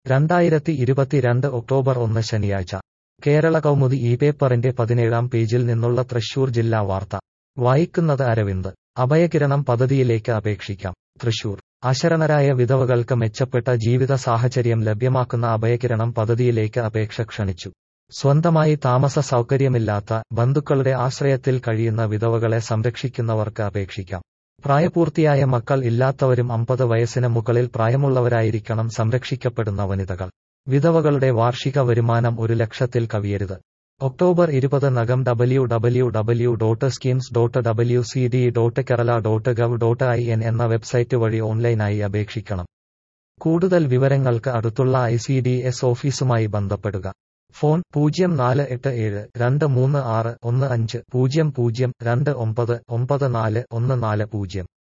രണ്ടായിരത്തി ഇരുപത്തിരണ്ട് ഒക്ടോബർ ഒന്ന് ശനിയാഴ്ച കേരള കൗമുദി ഈ പേപ്പറിന്റെ പതിനേഴാം പേജിൽ നിന്നുള്ള തൃശൂർ ജില്ലാ വാർത്ത വായിക്കുന്നത് അരവിന്ദ് അഭയകിരണം പദ്ധതിയിലേക്ക് അപേക്ഷിക്കാം തൃശൂർ അശരണരായ വിധവകൾക്ക് മെച്ചപ്പെട്ട ജീവിത സാഹചര്യം ലഭ്യമാക്കുന്ന അഭയകിരണം പദ്ധതിയിലേക്ക് അപേക്ഷ ക്ഷണിച്ചു സ്വന്തമായി താമസ സൗകര്യമില്ലാത്ത ബന്ധുക്കളുടെ ആശ്രയത്തിൽ കഴിയുന്ന വിധവകളെ സംരക്ഷിക്കുന്നവർക്ക് അപേക്ഷിക്കാം പ്രായപൂർത്തിയായ മക്കൾ ഇല്ലാത്തവരും അമ്പത് വയസ്സിന് മുകളിൽ പ്രായമുള്ളവരായിരിക്കണം സംരക്ഷിക്കപ്പെടുന്ന വനിതകൾ വിധവകളുടെ വാർഷിക വരുമാനം ഒരു ലക്ഷത്തിൽ കവിയരുത് ഒക്ടോബർ ഇരുപത് നകം W W W dot schemes dot W C D dot Kerala dot gov dot I N എന്ന വെബ്സൈറ്റ് വഴി ഓൺലൈനായി അപേക്ഷിക്കണം കൂടുതൽ വിവരങ്ങൾക്ക് അടുത്തുള്ള ഐ സി ഡി എസ് ഓഫീസുമായി ബന്ധപ്പെടുക ഫോൺ പൂജ്യം നാല് എട്ട് ഏഴ് രണ്ട് മൂന്ന് ആറ് ഒന്ന് അഞ്ച് പൂജ്യം പൂജ്യം രണ്ട് ഒമ്പത് ഒമ്പത് നാല് ഒന്ന് നാല് പൂജ്യം